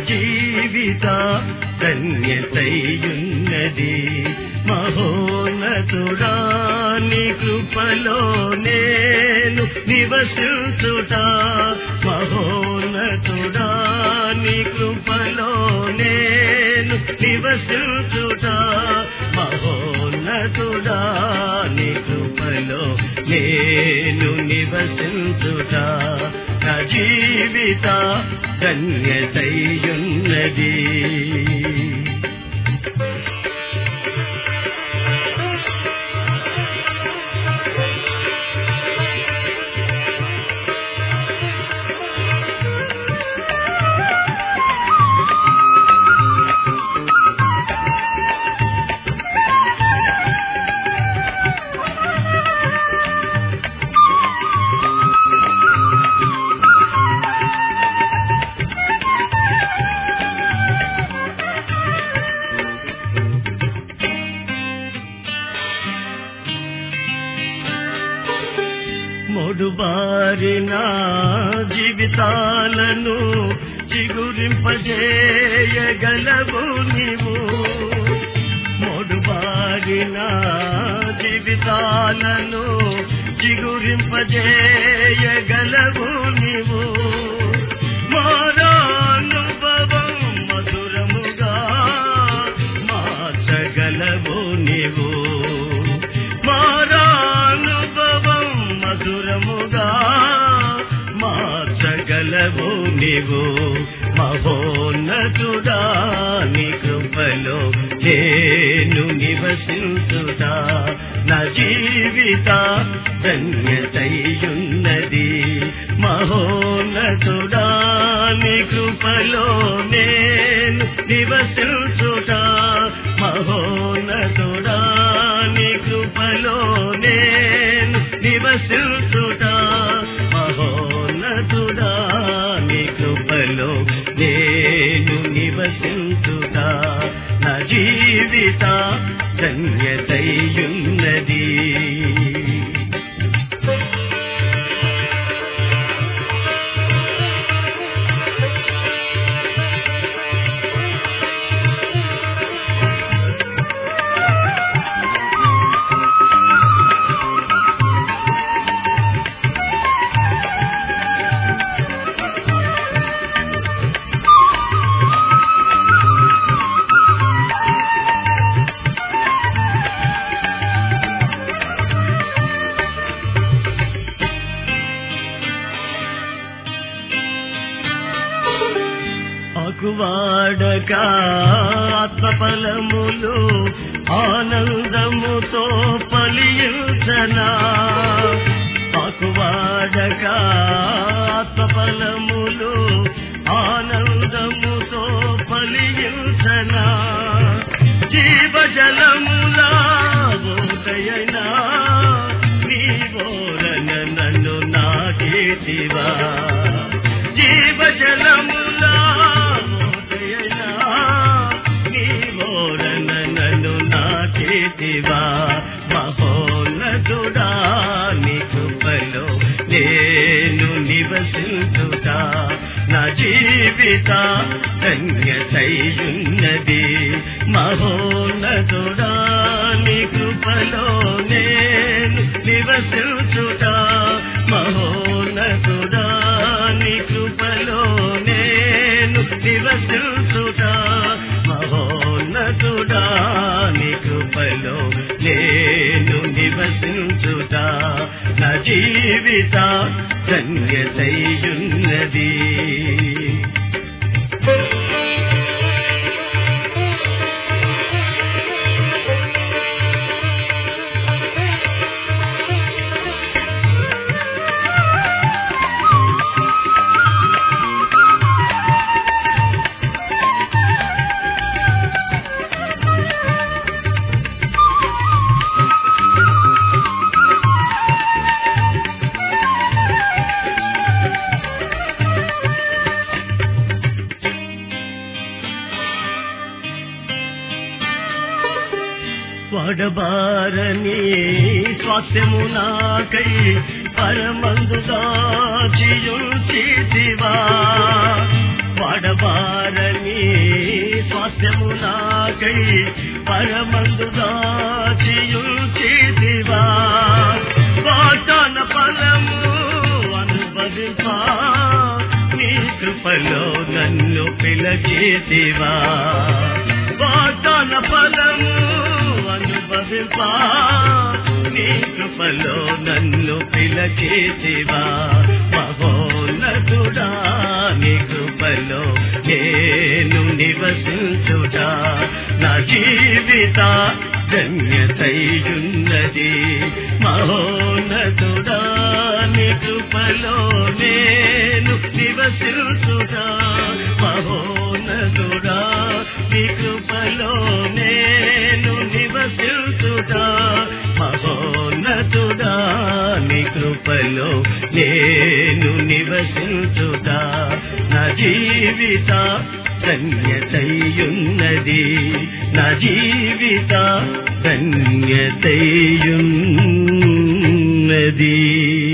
జీవిత ధన్యతయున్నది మహోన్నతుడా నీ కృపలో నేను నివసించుట మహోన్నతుడా నీ కృపలో నేను నివసించుట మహోన్నతుడా నీ కృపలో నేను నివసించుట నా జీవిత ధన్యతయున్నది మొడుబారిన జీవితాలను చిగురింపజేయగలవు నీవు మొడుబారిన జీవితాలను చిగురింపజేయగలవు నీవు మారానుభవం మధురముగా మార్చగలవు నీవు మారానుభవం మధురముగా మార్చగలవు నీవు మహోన్నతుడా నీ కృపలో నేను నివసించుతా నా జీవిత ధన్యతయున్నది మహోన్నతుడా నీ కృపలో నేను నివసించుతా మహోన్నతుడా నీ కృపలో నేను నివసించుతా మహోన్నతుడా నీ కృపలో నేను నివసించుతా నా జీవిత ధన్యతయున్నది ఆకువాడక ఆత్మఫలములు ఆనందముతో పలియుచనా ఆకువాడక ఆత్మఫలములు ఆనందముతో పలియుచనా జీవజలములా బోధయనా నీ బోరన నన్ను నాకేతివా జీవజలములా బోధయనా నీ బోరన నన్ను నాకేతివా మహోన్నతుడా నీ కృపలో నేను నివసించుతా నా జీవిత ధన్యతయున్నది మహోన్నతుడా నీ కృపలో నేను నివసించుతా మహోన్నతుడా నీ కృపలో నేను నివసించుతా మహోన్నతుడా నీ కృపలో నేను నివసించుతా నా జీవిత ధన్యతయున్నది వాడబారని స్వాస్థ్యము నాకై పరమందు దాచియుంచితివా వాడబారని నాకై పరమందు దాచియుంచితివా వాటాన ఫలము అనుభవింపా నీ కృపలో నన్ను పిలచేతివా వాటాన ఫలము అనుభవింపా నీ కృపలో నన్ను పిలచేతివా మహోన్నతుడా నీ కృపలో నేను నివసించుటా నా జీవిత ధన్యతయున్నది మహోన్నతుడా నీ కృపలో నేను నివసించుటా మహోన్నతుడా నీ కృపలో నేను నివసించుటా మహోన్నతుడా నీ కృపలో నేను నివసించుటా నా జీవిత ధన్యతయున్నది నా జీవిత ధన్యతయున్నది